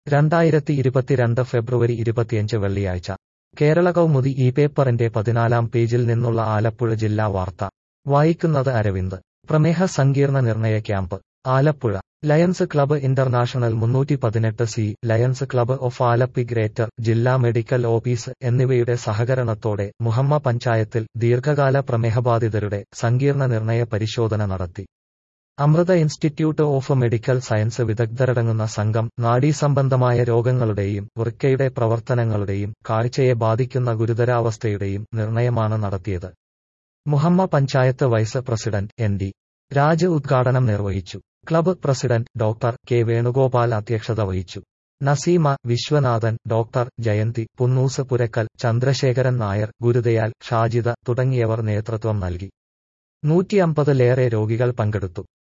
രണ്ടായിരത്തി ഇരുപത്തിരണ്ട് ഫെബ്രുവരി ഇരുപത്തിയഞ്ച് വെള്ളിയാഴ്ച കേരള കൗമുദി ഈ പേപ്പറിന്റെ പതിനാലാം പേജിൽ നിന്നുള്ള ആലപ്പുഴ ജില്ലാ വാർത്ത വായിക്കുന്നത് അരവിന്ദ് പ്രമേഹ സങ്കീർണ നിർണയ camp Alappuzha lions club international മുന്നൂറ്റി പതിനെട്ട് C lions club of Alleppey greater ജില്ലാ മെഡിക്കൽ ഓഫീസ് എന്നിവയുടെ സഹകരണത്തോടെ മുഹമ്മ പഞ്ചായത്തിൽ ദീർഘകാല പ്രമേഹബാധിതരുടെ സങ്കീർണ നിർണയ പരിശോധന നടത്തി Amrita institute of medical science വിദഗ്ധരടങ്ങുന്ന സംഘം നാഡീസംബന്ധമായ രോഗങ്ങളുടെയും വൃക്കയുടെ പ്രവർത്തനങ്ങളുടെയും കാഴ്ചയെ ബാധിക്കുന്ന ഗുരുതരാവസ്ഥയുടെയും നിർണയമാണ് നടത്തിയത് Muhamma panchayat vice president N D Raj ഉദ്ഘാടനം നിർവഹിച്ചു club president doctor K Venugopal അധ്യക്ഷത വഹിച്ചു നസീമ വിശ്വനാഥൻ ഡോക്ടർ ജയന്തി പുന്നൂസ് പുരക്കൽ ചന്ദ്രശേഖരൻ നായർ ഗുരുദയാൽ ഷാജിദ തുടങ്ങിയവർ നേതൃത്വം നൽകി നൂറ്റിയമ്പതിലേറെ രോഗികൾ പങ്കെടുത്തു